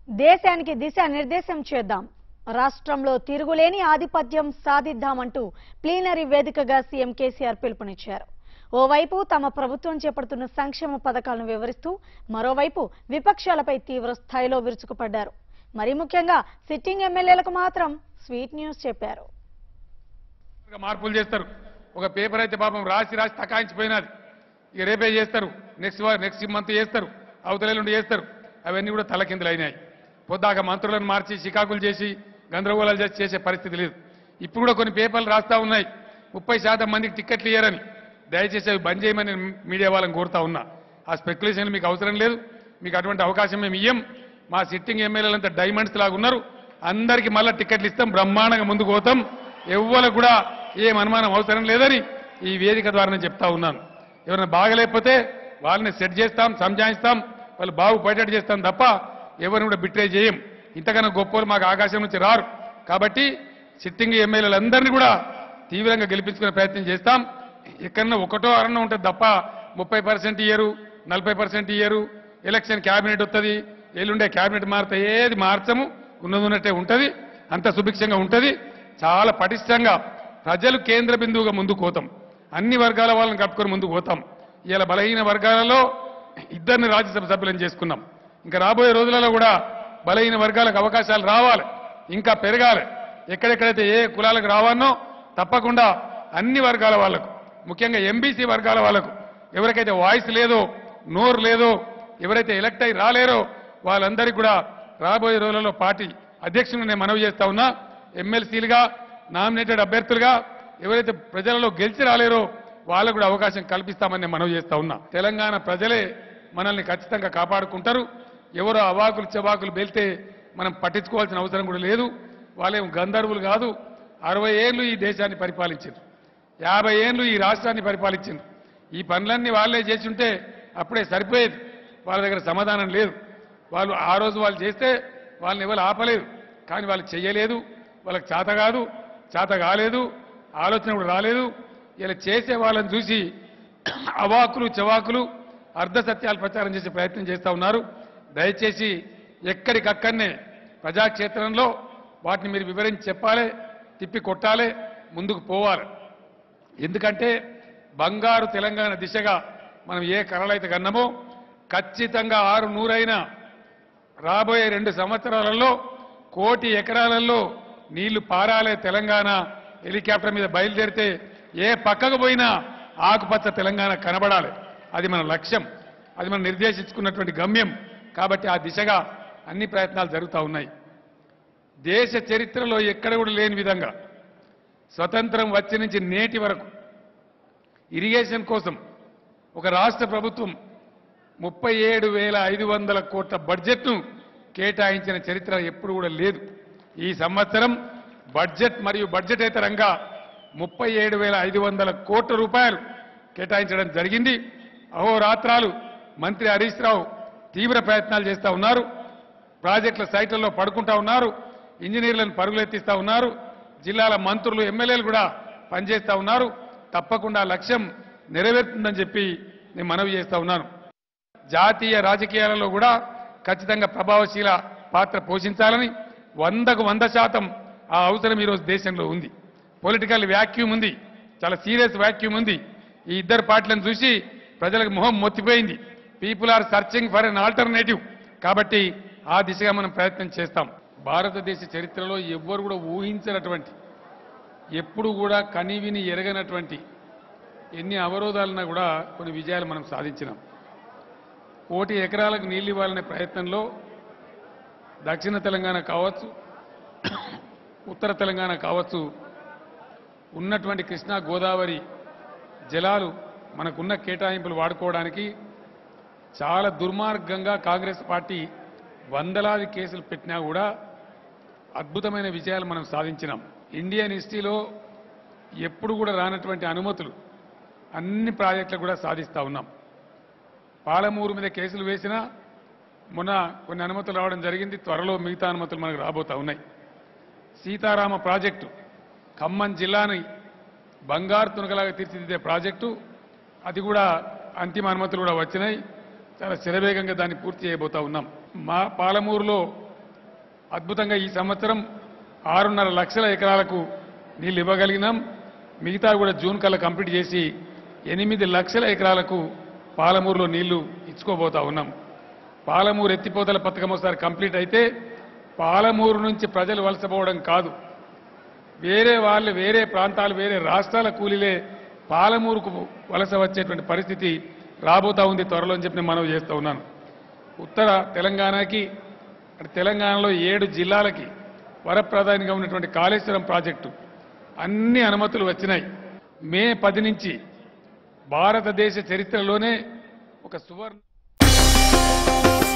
దేశానికి దిశ నిర్దేశం చేద్దాం రాష్ట్రంలో తిరుగులేని ఆధిపత్యం సాధిద్దామంటూ ప్లీనరీ వేదికగా సీఎం కేసీఆర్ పిలుపునిచ్చారు ఓవైపు తమ ప్రభుత్వం చేపడుతున్న సంక్షేమ పథకాలను వివరిస్తూ మరోవైపు విపక్షాలపై తీవ్ర స్థాయిలో విరుచుకుపడ్డారు మరీ ముఖ్యంగా సిట్టింగ్ ఎమ్మెల్యేలకు మాత్రం స్వీట్ న్యూస్ చెప్పారు ఇక మార్పులు చేస్తారు ఒక పేపర్ అయితే పాపం రాసి రాసి తకాయించిపోయినది ఇక రేపే చేస్తారు నెక్స్ట్ నెక్స్ట్ మంత్ చేస్తారు అవతల నుండి చేస్తారు అవన్నీ కూడా తలకిందులు అయినాయి పొద్దాక మంత్రులను మార్చి చికాకులు చేసి గందరగోళాలు చేసి చేసే పరిస్థితి లేదు ఇప్పుడు కూడా కొన్ని పేపర్లు రాస్తా ఉన్నాయి ముప్పై శాతం మందికి టిక్కెట్లు ఇయ్యారని దయచేసి అవి బంద్ చేయమని నేను మీడియా వాళ్ళని కోరుతా ఉన్నా ఆ స్పెక్యులేషన్ మీకు అవసరం లేదు మీకు అటువంటి అవకాశం మేము ఇయ్యం మా సిట్టింగ్ ఎమ్మెల్యేలంతా డైమండ్స్ లాగా ఉన్నారు అందరికీ మళ్ళీ టిక్కెట్లు ఇస్తాం బ్రహ్మాండంగా ముందుకు పోతాం ఎవ్వరు కూడా ఏం అనుమానం అవసరం లేదని ఈ వేదిక ద్వారా నేను చెప్తా ఉన్నాను ఎవరైనా బాగలేకపోతే వాళ్ళని సెట్ చేస్తాం సంజాయిస్తాం వాళ్ళు బాగుపడేటట్టు చేస్తాం తప్ప ఎవరిని కూడా బిట్రే చేయం ఇంతకన్నా గొప్పలు మాకు ఆకాశం నుంచి రారు కాబట్టి సిట్టింగ్ ఎమ్మెల్యేలందరినీ కూడా తీవ్రంగా గెలిపించుకునే ప్రయత్నం చేస్తాం ఎక్కడన్నా ఒకటో అరన్న ఉంటుంది తప్ప ముప్పై పర్సెంట్ ఇయ్యరు నలభై పర్సెంట్ ఇయ్యరు ఎలక్షన్ క్యాబినెట్ వస్తుంది ఎల్లుండే క్యాబినెట్ మారితే ఏది మార్చము ఉన్నది ఉన్నట్టే ఉంటుంది అంత సుభిక్షంగా ఉంటుంది చాలా పటిష్టంగా ప్రజలు కేంద్ర బిందువుగా ముందుకు పోతాం అన్ని వర్గాల వాళ్ళని కట్టుకొని ముందుకు పోతాం ఇలా బలహీన వర్గాలలో ఇద్దరిని రాజ్యసభ సభ్యులను చేసుకున్నాం ఇంకా రాబోయే రోజులలో కూడా బలహీన వర్గాలకు అవకాశాలు రావాలి ఇంకా పెరగాలి ఎక్కడెక్కడైతే ఏ కులాలకు రావానో తప్పకుండా అన్ని వర్గాల వాళ్లకు ముఖ్యంగా ఎంబీసీ వర్గాల వాళ్లకు ఎవరికైతే వాయిస్ లేదో నోరు లేదో ఎవరైతే ఎలక్ట్ అయి రాలేరో వాళ్ళందరికీ కూడా రాబోయే రోజులలో పార్టీ అధ్యక్షుని నేను మనవి చేస్తా ఉన్నా ఎమ్మెల్సీలుగా నామినేటెడ్ అభ్యర్థులుగా ఎవరైతే ప్రజలలో గెలిచి రాలేరో వాళ్ళకు కూడా అవకాశం కల్పిస్తామని నేను మనవి చేస్తా ఉన్నా తెలంగాణ ప్రజలే మనల్ని ఖచ్చితంగా కాపాడుకుంటారు ఎవరో అవాకులు చెవాకులు వెళ్తే మనం పట్టించుకోవాల్సిన అవసరం కూడా లేదు వాళ్ళేం గంధర్వులు కాదు అరవై ఏళ్ళు ఈ దేశాన్ని పరిపాలించారు యాభై ఏళ్ళు ఈ రాష్ట్రాన్ని పరిపాలించింది ఈ పనులన్నీ వాళ్ళే చేసి ఉంటే అప్పుడే సరిపోయేది వాళ్ళ దగ్గర సమాధానం లేదు వాళ్ళు ఆ రోజు వాళ్ళు చేస్తే వాళ్ళని ఎవరు ఆపలేదు కానీ వాళ్ళు చెయ్యలేదు వాళ్ళకి చేత కాదు చేత కాలేదు ఆలోచన కూడా రాలేదు ఇలా చేసే వాళ్ళని చూసి అవాకులు చవాకులు అర్ధ సత్యాలు ప్రచారం చేసే ప్రయత్నం చేస్తా ఉన్నారు దయచేసి ఎక్కడికక్కడనే ప్రజాక్షేత్రంలో వాటిని మీరు వివరించి చెప్పాలి తిప్పి కొట్టాలి ముందుకు పోవాలి ఎందుకంటే బంగారు తెలంగాణ దిశగా మనం ఏ కళలైతే కన్నామో ఖచ్చితంగా ఆరు నూరైన రాబోయే రెండు సంవత్సరాలలో కోటి ఎకరాలలో నీళ్లు పారాలే తెలంగాణ హెలికాప్టర్ మీద బయలుదేరితే ఏ పక్కకు పోయినా ఆకుపచ్చ తెలంగాణ కనబడాలి అది మన లక్ష్యం అది మనం నిర్దేశించుకున్నటువంటి గమ్యం కాబట్టి ఆ దిశగా అన్ని ప్రయత్నాలు జరుగుతూ ఉన్నాయి దేశ చరిత్రలో ఎక్కడ కూడా లేని విధంగా స్వతంత్రం వచ్చి నుంచి నేటి వరకు ఇరిగేషన్ కోసం ఒక రాష్ట్ర ప్రభుత్వం ముప్పై ఏడు వేల ఐదు వందల కోట్ల బడ్జెట్ను కేటాయించిన చరిత్ర ఎప్పుడు కూడా లేదు ఈ సంవత్సరం బడ్జెట్ మరియు బడ్జెటేతరంగా ముప్పై ఏడు వేల ఐదు వందల కోట్ల రూపాయలు కేటాయించడం జరిగింది అహోరాత్రాలు మంత్రి హరీష్ రావు తీవ్ర ప్రయత్నాలు చేస్తా ఉన్నారు ప్రాజెక్టుల సైట్లలో పడుకుంటా ఉన్నారు ఇంజనీర్లను పరుగులెత్తిస్తా ఉన్నారు జిల్లాల మంత్రులు ఎమ్మెల్యేలు కూడా పనిచేస్తా ఉన్నారు తప్పకుండా లక్ష్యం నెరవేరుతుందని చెప్పి నేను మనవి చేస్తా ఉన్నాను జాతీయ రాజకీయాలలో కూడా ఖచ్చితంగా ప్రభావశీల పాత్ర పోషించాలని వందకు వంద శాతం ఆ అవసరం ఈరోజు దేశంలో ఉంది పొలిటికల్ వ్యాక్యూమ్ ఉంది చాలా సీరియస్ వ్యాక్యూమ్ ఉంది ఈ ఇద్దరు పార్టీలను చూసి ప్రజలకు మొహం మొత్తిపోయింది people are searching for an alternative కాబట్టి ఆ దిశగా మనం ప్రయత్నం చేస్తాం భారతదేశ చరిత్రలో ఎవ్వరు కూడా ఊహించినటువంటి ఎప్పుడు కూడా కనివిని ఎరగనటువంటి ఎన్ని అవరోధాలున్నా కూడా కొన్ని విజయాలు మనం సాధించినాం కోటి ఎకరాలకు నీళ్ళు ఇవ్వాలనే ప్రయత్నంలో దక్షిణ తెలంగాణ కావచ్చు ఉత్తర తెలంగాణ కావచ్చు ఉన్నటువంటి కృష్ణా గోదావరి జలాలు మనకున్న కేటాయింపులు వాడుకోవడానికి చాలా దుర్మార్గంగా కాంగ్రెస్ పార్టీ వందలాది కేసులు పెట్టినా కూడా అద్భుతమైన విజయాలు మనం సాధించినాం ఇండియన్ హిస్టరీలో ఎప్పుడు కూడా రానటువంటి అనుమతులు అన్ని ప్రాజెక్టులు కూడా సాధిస్తా ఉన్నాం పాలమూరు మీద కేసులు వేసినా మొన్న కొన్ని అనుమతులు రావడం జరిగింది త్వరలో మిగతా అనుమతులు మనకు రాబోతా ఉన్నాయి సీతారామ ప్రాజెక్టు ఖమ్మం జిల్లాని బంగారు తునకలాగా తీర్చిదిద్దే ప్రాజెక్టు అది కూడా అంతిమ అనుమతులు కూడా వచ్చినాయి చాలా శరవేగంగా దాన్ని పూర్తి చేయబోతా ఉన్నాం మా పాలమూరులో అద్భుతంగా ఈ సంవత్సరం ఆరున్నర లక్షల ఎకరాలకు నీళ్లు ఇవ్వగలిగినాం మిగతా కూడా జూన్ కల్లా కంప్లీట్ చేసి ఎనిమిది లక్షల ఎకరాలకు పాలమూరులో నీళ్లు ఇచ్చుకోబోతా ఉన్నాం పాలమూరు ఎత్తిపోతల పథకం ఒకసారి కంప్లీట్ అయితే పాలమూరు నుంచి ప్రజలు వలసపోవడం కాదు వేరే వాళ్ళు వేరే ప్రాంతాలు వేరే రాష్ట్రాల కూలీలే పాలమూరుకు వలస వచ్చేటువంటి పరిస్థితి రాబోతా ఉంది త్వరలో అని చెప్పి నేను మనవి చేస్తూ ఉన్నాను ఉత్తర తెలంగాణకి అటు తెలంగాణలో ఏడు జిల్లాలకి వరప్రధానిగా ఉన్నటువంటి కాళేశ్వరం ప్రాజెక్టు అన్ని అనుమతులు వచ్చినాయి మే పది నుంచి భారతదేశ చరిత్రలోనే ఒక సువర్ణ